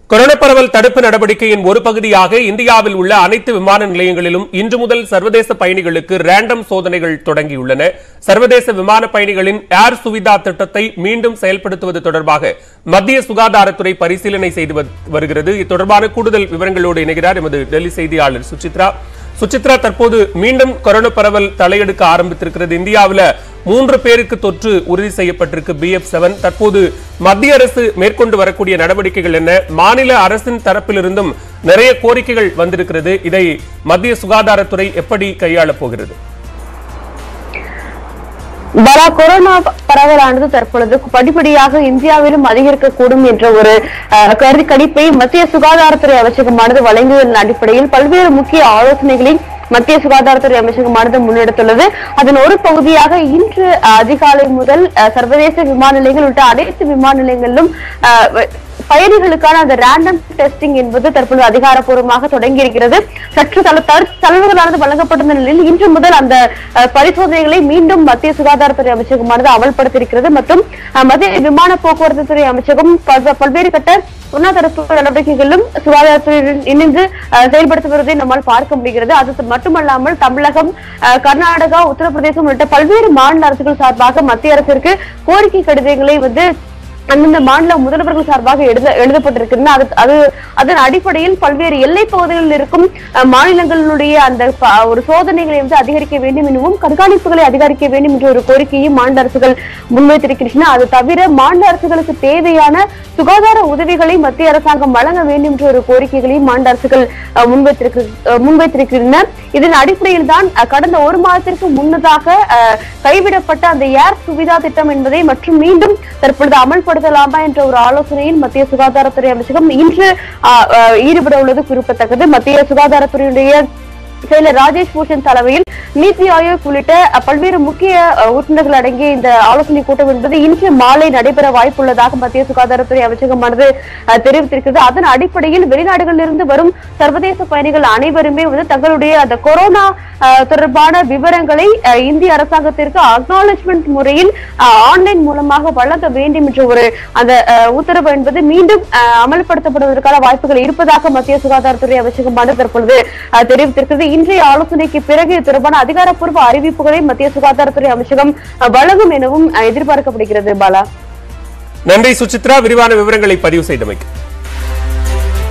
corona பரவல் தடுப்பு நடவடிக்கையின் ஒரு பகுதியாக இந்தியாவில் உள்ள அனைத்து விமான நிலையங்களிலும் இன்று முதல் சர்வதேச பயணிகளுக்கு ரேண்டம் சோதனைகள் தொடங்கியுள்ளன சர்வதேச விமான பயணிகளின் ஏர் சுவிதா திட்டத்தை மீண்டும் செயல்படுத்துவது தொடர்பாக மத்திய சுகாதாரத்துறை பரிசீலனை செய்து வ- வருகிறது இது தொடர்பான கூடுதல் விவரங்களோடு இணைகிறார் எமது டெல்லி செய்தியாளர் சுசித்ரா சுசித்ரா தற்போது மீண்டும் கொரோனா பரவல் தலையெடுக்க ஆரம்பித்திருக்கிறது இந்தியாவில் மூன்று பேருக்கு தொற்று உறுதி செய்யப்பட்டிருக்கு பிஎஃப் செவன் தற்போது மத்திய அரசு மேற்கொண்டு வரக்கூடிய நடவடிக்கைகள் என்ன மாநில அரசின் தரப்பிலிருந்தும் நிறைய கோரிக்கைகள் வந்திருக்கிறது இதை மத்திய சுகாதாரத்துறை எப்படி கையாளப் போகிறது பலா கொரோனா பரவலானது தற்பொழுது படிப்படியாக இந்தியாவிலும் அதிகரிக்கக்கூடும் என்ற ஒரு அஹ், கருதி கணிப்பை மத்திய சுகாதாரத்துறை அமைச்சகமானது வழங்கியதன் அடிப்படையில் பல்வேறு முக்கிய ஆலோசனைகளை மத்திய சுகாதாரத்துறை அமைச்சகமானது முன்னெடுத்துள்ளது அதன் ஒரு பகுதியாக இன்று அஹ், அதிகாலை முதல் அஹ், சர்வதேச விமான நிலையங்கள் உள்ளிட்ட அனைத்து விமான நிலையங்களிலும் அஹ், வ- பயணிகளுக்கான அந்த ரேண்டம் டெஸ்டிங் என்பது தற்பொழுது அதிகாரப்பூர்வமாக தொடங்கி இருக்கிறது சற்று தள தள- தளர்வுகளானது வழங்கப்பட்டிருந்த நிலையில் இன்று முதல் அந்த அஹ், பரிசோதனைகளை மீண்டும் மத்திய சுகாதாரத்துறை அமைச்சகமானது அமல்படுத்தியிருக்கிறது மற்றும் அஹ், மத்திய விமான போக்குவரத்து துறை அமைச்சகம் பல்வ- பல்வேறு கட்ட உண்ணாதரப்பு நடவடிக்கைகளிலும் சுகாதாரத்துறையுடன் இணைந்து அஹ், செயல்படுத்தி வருவதை நம்மால் பார்க்க முடிகிறது அது மட்டுமல்லாமல் தமிழகம் அஹ், கர்நாடகா உத்தரப்பிரதேசம் உள்ளிட்ட பல்வேறு மாநில அரசுகள் சார்பாக மத்திய அரசிற்கு கோரிக்கை கடிதங்களை வந்து அந்தந்த மாநில முதல்வர்கள் சார்பாக எழுத எழுதப்பட்டிருக்கின்றன அது அது அதன் அடிப்படையில் பல்வேறு எல்லை பகுதிகளில் இருக்கும் அஹ், மாநிலங்களுடைய அந்த ப- ஒரு சோதனைகளை வந்து அதிகரிக்க வேண்டும் எனவும் கண்காணிப்புகளை அதிகரிக்க வேண்டும் என்ற ஒரு கோரிக்கையும் மாநில அரசுகள் முன்வைத்திருக்கின்றன அது தவிர மாநில அரசுகளுக்கு தேவையான சுகாதார உதவிகளை மத்திய அரசாங்கம் வழங்க வேண்டும் என்ற ஒரு கோரிக்கைகளையும் மாநில அரசுகள் அஹ், முன்வைத்திருக்கு அஹ், முன்வைத்திருக்கின்றன இதன் அடிப்படையில் தான் அஹ், கடந்த ஒரு மாதத்திற்கு முன்னதாக அஹ், கைவிடப்பட்ட அந்த ஏர் சுவிதா திட்டம் என்பதை மற்றும் மீண்டும் தற்பொழுது அமல்படுத்தலாமா என்ற ஒரு ஆலோசனையில் மத்திய சுகாதாரத்துறை அமைச்சகம் இன்று அஹ், அஹ், ஈடுபட உள்ளது குறிப்பிடத்தக்கது மத்திய சுகாதாரத்துறையுடைய செயலர் ராஜேஷ் பூஷன் தலைமையில் நீத்தி ஆயோக் உள்ளிட்ட அஹ், பல்வேறு முக்கிய அஹ், உறுப்பினர்கள் அடங்கிய இந்த ஆலோசனை கூட்டம் என்பது இன்று மாலை நடைபெற வாய்ப்புள்ளதாக மத்திய சுகாதாரத்துறை அமைச்சகமானது அஹ், தெரிவித்திருக்கிறது அதன் அடிப்படையில் வெளிநாடுகளில் இருந்து வரும் சர்வதேச பயணிகள் அனைவருமே வந்து தங்களுடைய அந்த கொரோனா அஹ், தொடர்பான விவரங்களை அஹ், இந்திய அரசாங்கத்திற்கு அக்னாலஜ்மெண்ட் முறையில் ஆன்லைன் மூலமாக வழங்க வேண்டும் என்ற ஒரு அந்த அஹ், உத்தரவு என்பது மீண்டும் அஹ், அமல்படுத்தப்படுவதற்கான வாய்ப்புகள் இருப்பதாக மத்திய சுகாதாரத்துறை அமைச்சகமானது தற்பொழுது அஹ், தெரிவித்திருக்கிறது இன்றைய ஆலோசனைக்கு பிறகு இது தொடர்பான அதிகாரப்பூர்வ அறிவிப்புகளை மத்திய சுகாதாரத்துறை அமைச்சகம் அஹ், வழங்கும் எனவும் அஹ், எதிர்பார்க்கப்படுகிறது பாலா நன்றி சுசித்ரா விரிவான விவரங்களை பதிவு செய்தமைக்கு